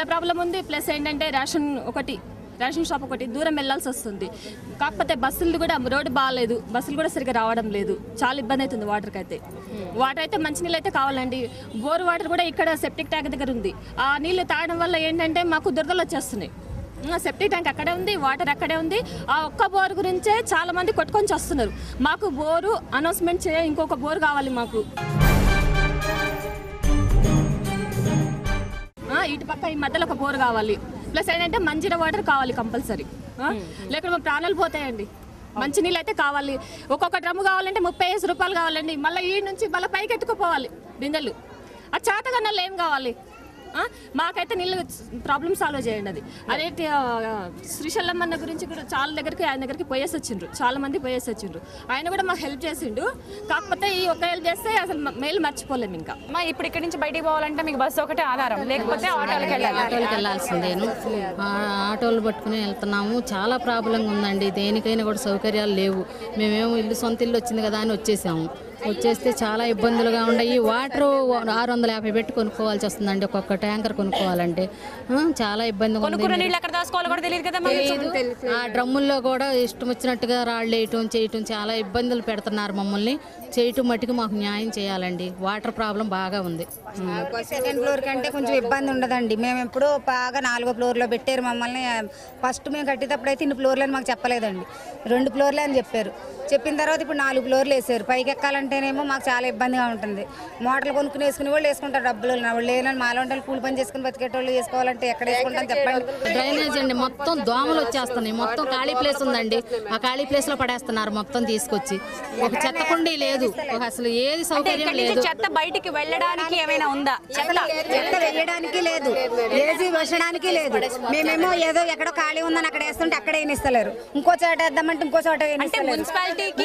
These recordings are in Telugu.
నీళ్ళ ప్రాబ్లం ఉంది ప్లస్ ఏంటంటే రేషన్ ఒకటి రేషన్ షాప్ ఒకటి దూరం వెళ్ళాల్సి వస్తుంది కాకపోతే బస్సులు కూడా రోడ్డు బాగాలేదు బస్సులు కూడా సరిగ్గా రావడం లేదు చాలా ఇబ్బంది అవుతుంది వాటర్కి అయితే వాటర్ అయితే మంచినీళ్ళు అయితే కావాలండి బోర్ వాటర్ కూడా ఇక్కడ సెప్టిక్ ట్యాంక్ దగ్గర ఉంది ఆ నీళ్లు తాగడం వల్ల ఏంటంటే మాకు దురదలు వచ్చేస్తున్నాయి ఆ సెప్టిక్ ట్యాంక్ అక్కడే ఉంది వాటర్ అక్కడే ఉంది ఆ ఒక్క బోర్ గురించే చాలా మంది కొట్టుకొని వస్తున్నారు మాకు బోరు అనౌన్స్మెంట్ చేయ ఇంకొక బోర్ కావాలి మాకు ఆ, ఇటు పక్క ఈ మధ్యలో ఒక బోర్ కావాలి ప్లస్ ఏంటంటే మంచిర వాటర్ కావాలి కంపల్సరీ లేకపోతే మా ప్రాణాలు పోతాయండి మంచి నీళ్ళు అయితే కావాలి ఒక్కొక్క డ్రమ్ము కావాలంటే ముప్పై ఐదు రూపాయలు కావాలండి మళ్ళీ ఈ నుంచి మళ్ళీ పైకి ఎత్తుకుపోవాలి బిందెలు ఆ చేతగా ఏం కావాలి ఆ, మాకైతే నీళ్ళు ప్రాబ్లమ్ సాల్వ్ చేయండి అది అదే ఆ, శ్రీశైలం అన్న గురించి కూడా చాలా దగ్గరికి ఆయన దగ్గరికి పోయేసి వచ్చిండ్రు చాలా మంది పోయేసి వచ్చిండ్రు ఆయన కూడా మాకు హెల్ప్ చేసిండు కాకపోతే ఈ ఒక హెల్ప్ చేస్తే అసలు మేలు మర్చిపోలేము ఇంకా అమ్మా ఇప్పుడు ఇక్కడి నుంచి బయటికి పోవాలంటే మీకు బస్సు ఒకటే ఆధారం లేకపోతే ఆటోలకు వెళ్ళాలి ఆటోలకు వెళ్ళాల్సిందేను ఆ, ఆటోలు పట్టుకుని వెళ్తున్నాము చాలా ప్రాబ్లంగా ఉందండి దేనికైనా కూడా సౌకర్యాలు లేవు మేమేమో ఇల్లు సొంత ఇల్లు వచ్చింది కదా అని వచ్చేసాము వచ్చేస్తే చాలా ఇబ్బందులుగా ఉన్నాయి వాటర్ ఆరు వందల యాభై పెట్టి కొనుక్కోవాల్సి వస్తుందండి ఒక్కొక్క ట్యాంకర్ కొనుక్కోవాలంటే ఆ, చాలా ఇబ్బందిగా ఉంది కొనుక్కున్న నీళ్ళు ఎక్కడ దాచుకోవాలో కూడా తెలియదు కదా మీకు. ఆ డ్రమ్ముల్లో కూడా ఇష్టం వచ్చినట్టుగా రాళ్ళు వేయటం చేయటం చాలా ఇబ్బందులు పెడుతున్నారు మమ్మల్ని చేయటం మట్టుకు మాకు న్యాయం చేయాలండి వాటర్ ప్రాబ్లం బాగా ఉంది సెకండ్ ఫ్లోర్ కంటే కొంచెం ఇబ్బంది ఉండదండి మేము ఎప్పుడూ బాగా నాలుగో ఫ్లోర్లో పెట్టారు మమ్మల్ని ఫస్ట్ మేము కట్టేటప్పుడు అయితే ఇన్ని ఫ్లోర్లు అని మాకు చెప్పలేదండి రెండు ఫ్లోర్లే అని చెప్పారు చెప్పిన తర్వాత ఇప్పుడు నాలుగు ఫ్లోర్లు వేసారు పైకి ఎక్కాలంటేనేమో మాకు చాలా ఇబ్బందిగా ఉంటుంది మోటార్లు కొనుక్కుని వేసుకునే వాళ్ళు వేసుకుంటారు డబ్బులు ఉన్న వాళ్ళు లేనని మాలాంటి వాళ్ళు కూలి పని చేసుకుని బతికేటోళ్ళు వేసుకోవాలంటే ఎక్కడ వేసుకుంటాం చెప్పండి డ్రైనేజ్ అండి మొత్తం దోమలు వచ్చేస్తున్నాయి మొత్తం ఖాళీ ప్లేస్ ఉందండి ఆ ఖాళీ ప్లేస్ లో పడేస్తున్నారు మొత్తం తీసుకొచ్చి ఒక చెత్త కుండీ లేదు ఒక అసలు ఏది సౌకర్యం ఇక్కడి నుంచి లేదు చెత్త బయటికి వెళ్ళడానికి ఏమైనా ఉందా చెత్త చెత్త వేయడానికి లేదు లేజీ వేసడానికి లేదు మేమేమో ఏదో ఎక్కడో ఖాళీ ఉందని అక్కడ వేస్తుంటే అక్కడ వేయనిస్తలేరు ఇంకో చోట వేద్దామంటే ఇంకో చోట అంటే వేయనిస్తలేరు. మున్సిపాలిటీకి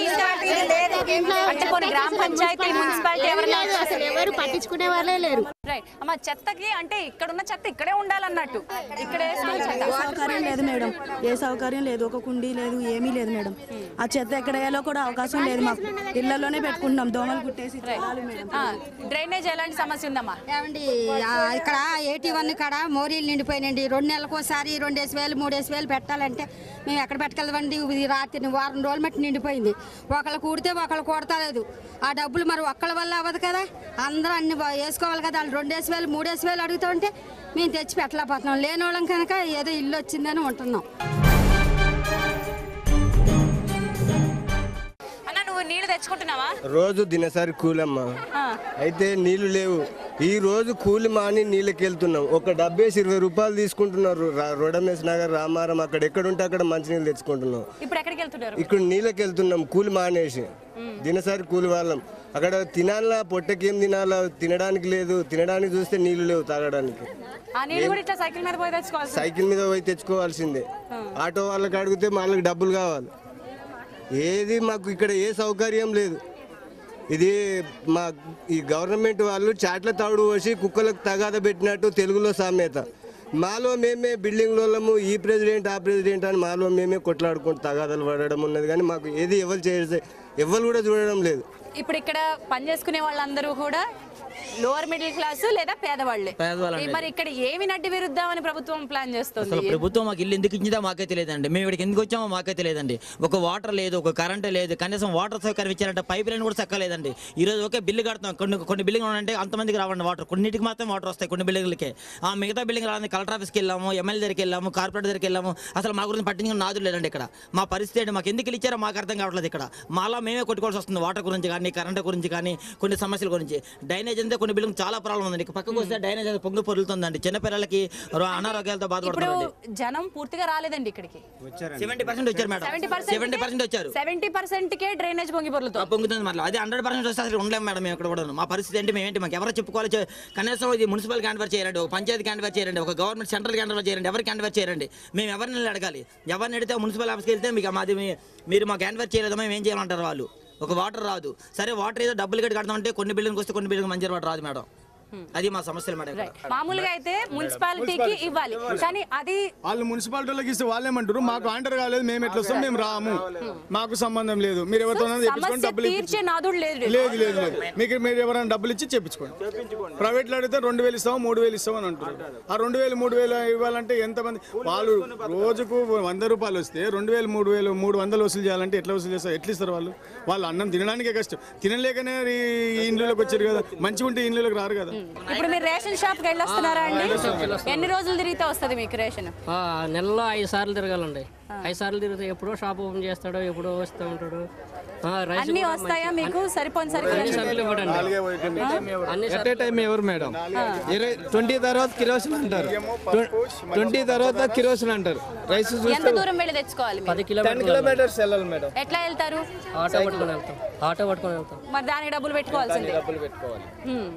అంటే కొన్ని గ్రామ పంచాయతీ మున్సిపాలిటీ ఎవరైనా అసలు ఎవరు పట్టించుకునే వాళ్ళే లేరు రైట్ అమ్మ చెత్తకి అంటే ఇక్కడ ఉన్న చెత్త ఇక్కడే ఉండాలన్నట్టు ఇక్కడ వేసుకున్న చెత్త ఏ సౌకర్యం లేదు మేడం ఏ సౌకర్యం లేదు ఒక కుండీ లేదు ఏమీ లేదు మేడం ఆ చెత్త ఎక్కడ వేయాలో కూడా అవకాశం లేదు మాకు ఇళ్లలోనే పెట్టుకుంటున్నాం దోమలు కుట్టేసి చాలు మేడం ఆ, డ్రైనేజ్ ఎలాంటి సమస్య ఉందమ్మా ఏమండి ఆ, ఇక్కడ ఏటీ వన్ కాడ మోరీలు నిండిపోయినండి రెండు నెలలకు ఒకసారి రెండేసి వేలు మూడేసి వేలు పెట్టాలంటే మేము ఎక్కడ పెట్టగలమండి ఇది రాత్రి వారం రోజులు మట్టి నిండిపోయింది ఒకళ్ళు కూడితే ఒకళ్ళు కొడతలేదు ఆ డబ్బులు మరి ఒక్కళ్ళ వల్ల అవ్వదు కదా అందరూ అన్ని బా- వేసుకోవాలి కదా వాళ్ళు రెండేసి వేలు మూడేసి వేలు అడుగుతూ ఉంటే మేము తెచ్చి పెట్టలేకపోతున్నాం లేని వాళ్ళం కనుక ఏదో ఇల్లు వచ్చిందని ఉంటున్నాం అన్న నువ్వు నీళ్లు తెచ్చుకుంటున్నావా రోజు దినసరి కూలమ్మ అయితే నీళ్లు లేవు ఈ రోజు కూలి మాని నీళ్ళకి వెళ్తున్నాం ఒక డబ్బేసి ఇరవై రూపాయలు తీసుకుంటున్నారు రా- రొడమేస్ నగర్ రామారం అక్కడ ఎక్కడుంటే అక్కడ మంచినీళ్ళు తెచ్చుకుంటున్నాం ఇప్పుడు ఎక్కడికి వెళ్తున్నారు ఇక్కడ నీళ్ళకి వెళ్తున్నాం కూలి మానేసి దినసరి కూలి వాళ్ళం అక్కడ తినాలా పొట్టకేం తినాలా తినడానికి లేదు తినడానికి చూస్తే నీళ్లు లేవు తాగడానికి ఆ నీళ్ళు కూడా ఇట్లా సైకిల్ మీద పోయి తెచ్చుకోవాల్సి సైకిల్ మీద పోయి తెచ్చుకోవాల్సిందే ఆటో వాళ్ళకి అడిగితే వాళ్ళకి డబ్బులు కావాలి ఏది మాకు ఇక్కడ ఏ సౌకర్యం లేదు ఇది మా ఈ గవర్నమెంట్ వాళ్ళు చాట్ల తాడు పోసి కుక్కలకు తగాద పెట్టినట్టు తెలుగులో సామెత మాలో మేమే బిల్డింగ్లము ఈ ప్రెసిడెంట్ ఆ ప్రెసిడెంట్ అని మాలో మేమే కొట్లాడుకుంటూ తగాదాలు పడడం ఉన్నది కానీ మాకు ఏది ఎవరు చేసే ఎవరు కూడా చూడడం లేదు ఇప్పుడు ఇక్కడ పని చేసుకునే వాళ్ళందరూ కూడా లోవర్ మిడిల్ క్లాస్ లేదా పేదవాళ్ళే పేదవాళ్ళండి. మరి ఇక్కడ ఏమి నడ్డి విరుద్దామని ప్రభుత్వం ప్లాన్ అసలు చేస్తుంది ప్రభుత్వం మాకు ఇల్లు ఎందుకు ఇచ్చిందో మాకే తెలియదండి మేము ఇక్కడికి ఎందుకు వచ్చామో మాకే తెలియదండి ఒక వాటర్ లేదు ఒక కరెంట్ లేదు కనీసం వాటర్ సౌకర్యం ఇచ్చారంటే పైప్ లైన్ కూడా చక్కలేదండి ఈ రోజు ఒకే బిల్లు కడతాం కొన్ని కొన్ని బిల్డింగ్ అంటే అంతమందికి రావండి వాటర్ కొన్నిటికి మాత్రం వాటర్ వస్తాయి కొన్ని బిల్డింగ్లకి ఆ మిగతా బిల్డింగ్ రాని కలెక్టర్ ఆఫీస్కి వెళ్ళాము ఎమ్మెల్యే దగ్గరికి వెళ్ళాము కార్పొరేట్ దగ్గరికి వెళ్ళాము అసలు మా గురించి పట్టించుకుని నాదు లేదండి ఇక్కడ మా పరిస్థితి ఏంటి మాకు ఎందుకు ఇచ్చారో మాకు అర్థం కావట్లేదు ఇక్కడ మాలా మేమే కొట్టుకోవాల్సి వస్తుంది వాటర్ గురించి కానీ కరెంట్ గురించి కానీ కొన్ని సమస్యల గురించి డ్రైనేజ్ అంటే కొన్ని బిల్డింగ్ చాలా ప్రాబ్లం ఉందండి ఇక పక్కకు వస్తే డ్రైనేజ్ అది పొంగి పొరులుతుందండి చిన్నపిల్లలకి రో- అనారోగ్యాలతో ఇప్పుడు బాధపడుతున్నారండి జనం పూర్తిగా రాలేదండి ఇక్కడికి సెవెంటీ పర్సెంట్ వచ్చారు మేడం సెవెంటీ సెవెంటీ పర్సెంట్ వచ్చారు సెవెంటీ పర్సెంట్ కే డ్రైనేజ్ పొంగి పొరులుతో ఆ పొంగుతుంది మళ్ళీ అది హండ్రెడ్ పర్సెంట్ వస్తే అసలు ఉండలేము మేడం మేము ఇక్కడ కూడా మా పరిస్థితి ఏంటి మేమేంటి మాకు ఎవరు చెప్పుకోవాలి చె- కనీసం ఇది మున్సిపల్ క్యాండివేట్ చేయండి ఒక పంచాయతీ క్యాండివేట్ చేయండి ఒక గవర్నమెంట్ సెంట్రల్ క్యాండివేట్ చేయండి ఎవరు క్యాండివేట్ చేయండి మేము ఎవరిని అడగాలి ఎవరిని అడిగితే మున్సిపల్ ఆఫీస్కి వెళ్తే మీకు మాది మీ- మీరు మా క్యాండివేట్ చేయలేదు మేము ఏం చేయాలంటారు వాళ్ళు ఒక వాటర్ రాదు సరే వాటర్ ఏదో డబ్బులు కట్టి కడతామంటే కొన్ని బిల్డింగ్ వస్తే కొన్ని బిల్డింగ్ మంచి వాటర్ రాదు మేడం అది మా సమస్యలు మేడం ఇక్కడ. మామూలుగా అయితే మున్సిపాలిటీకి ఇవ్వాలి కానీ అది వాళ్ళు మున్సిపాలిటీలోకి ఇస్తే వాళ్ళేమంటారు మాకు ఆంటర్ కాలేదు మేము ఎట్లా వస్తాం మేము రాము మాకు సంబంధం లేదు మీరు ఎవరితో చెప్పించుకొని సమస్య డబ్బులు తీర్చే ఇప్పించు. నాదుడు లేదు లేదు లేదు లేదు మీకు మీరు ఎవరైనా డబ్బులు ఇచ్చి చెప్పించుకోండి ప్రైవేట్లో అడిగితే రెండు వేలు ఇస్తాం మూడు వేలు ఇస్తాం అని అంటారు ఆ రెండు వేలు మూడు వేలు ఇవ్వాలంటే ఎంతమంది వాళ్ళు రోజుకు వంద రూపాయలు వస్తే రెండు వేలు మూడు వేలు మూడు వందలు వసూలు చేయాలంటే ఎట్లా వసూలు చేస్తారు ఎట్లా ఇస్తారు వాళ్ళు వాళ్ళు అన్నం తినడానికే కష్టం తినలేకనే ఈ ఇండ్లలోకి వచ్చారు కదా మంచిగా ఉంటే ఇండ్లలోకి రారు కదా ఇప్పుడు మీరు రేషన్ షాప్ కి వెళ్ళొస్తున్నారా అండి ఎన్ని రోజులు తిరిగితే వస్తుంది మీకు రేషన్ ఆ, నెలలో ఐదు సార్లు తిరగాలండి ఐదు సార్లు తిరిగితే ఎప్పుడో షాప్ ఓపెన్ చేస్తాడో ఎప్పుడో వస్తూ ఉంటాడు ఆ, రైస్ అన్ని కూడా వస్తాయా మీకు సరిపోని సరిపోయి అన్ని సరుకులు ఇవ్వడండి అన్ని ఎట్ టైం ఎవరు మేడం ఇరవై ట్వంటీ తర్వాత కిరోసిన్ అంటారు ట్వంటీ తర్వాత కిరోసిన్ అంటారు రైస్ ఎంత దూరం వెళ్ళి తెచ్చుకోవాలి మీరు? పది టెన్ కిలోమీటర్లు కిలోమీటర్స్ వెళ్ళాలి మేడం ఎట్లా వెళ్తారు ఆటో పట్టుకొని వెళ్తాం ఆటో పట్టుకొని వెళ్తాం మరి దానికి డబ్బులు పెట్టుకోవాల్సిందే డబ్బులు పెట్టుకోవాలి హ్మ్.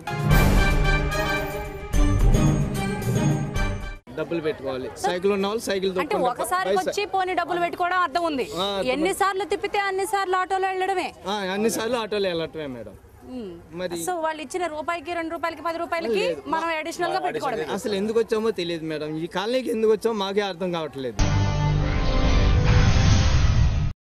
డబ్బులు పెట్టుకోవాలి సైకిల్ ఉన్న వాళ్ళు సైకిల్ అంటే ఒకసారి వచ్చి పోని డబ్బులు పెట్టుకోవడం అర్థం ఉంది ఎన్ని సార్లు తిప్పితే అన్ని సార్లు ఆటోలో వెళ్ళడమే అన్ని సార్లు ఆటోలో వెళ్ళటమే మేడం మరి సో వాళ్ళు ఇచ్చిన రూపాయికి రెండు రూపాయలకి పది రూపాయలకి మనం అడిషనల్ గా పెట్టుకోవడమే అసలు ఎందుకు వచ్చామో తెలియదు మేడం ఈ కాలనీకి ఎందుకు వచ్చామో మాకే అర్థం కావట్లేదు